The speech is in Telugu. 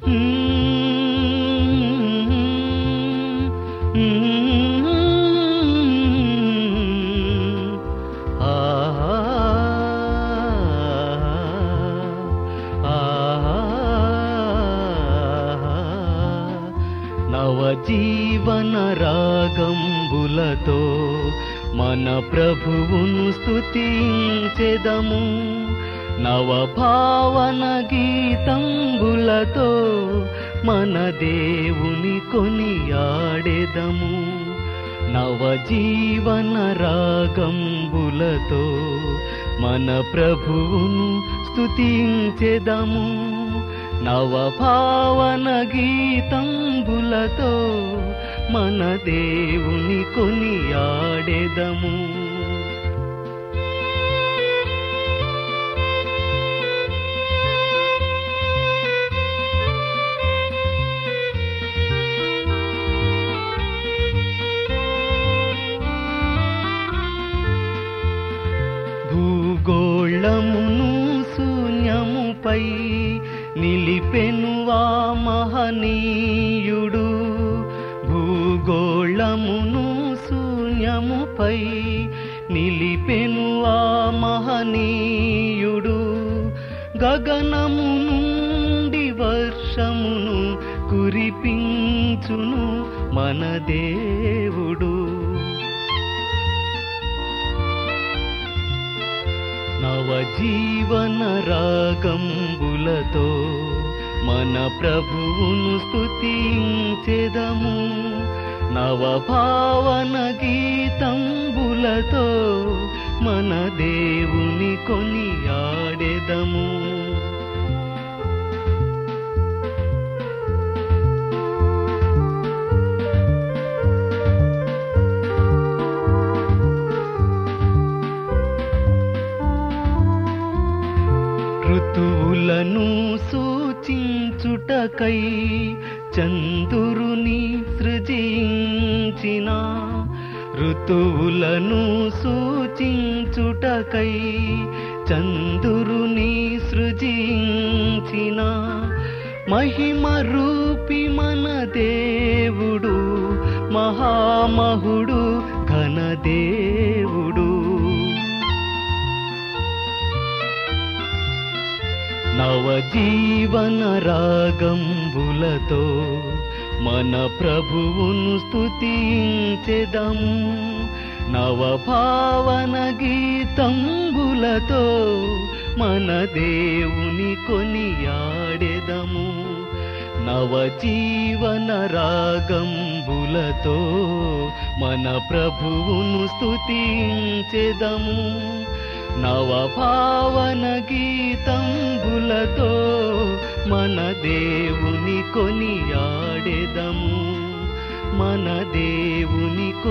నవజీవన రాగంబులతో మన ప్రభువును స్తుతించెదము నవభావన గీతంబులతో మన దేవుని కొనియాడెదము నవజీవన రాగంబులతో మన ప్రభువును స్తుతించెదము నవభావన గీతంబులతో మన దేవుని కొనియాడెదము భూగోళమును శూన్యముపై నిలిపెను ఆ మహనీయుడు భూగోళమును శూన్యముపై నిలిపెను ఆ మహనీయుడు గగనము నుండి వర్షమును కురిపించును మన దేవుడు నవజీవన రాగంబులతో మన ప్రభువును స్తుతించెదము నవభావన గీతంబులతో మన దేవుని కొనియాడెదము ఋతువులను సూచించుటకై చందురుని సృజించిన ఋతువులను సూచించుటకై చందురుని సృజించిన మహిమ రూపి మన దేవుడు మహామహుడు ఘనదేవుడు నవజీవన రాగంబులతో మన ప్రభువును స్తుతించెదము నవభావన గీతంబులతో మన దేవుని కొనియాడెదము నవజీవన రాగంబులతో మన ప్రభువును స్తుతించెదము నవభావన గీతంబులతో మన దేవుని కొనియాడెదము మన దేవుని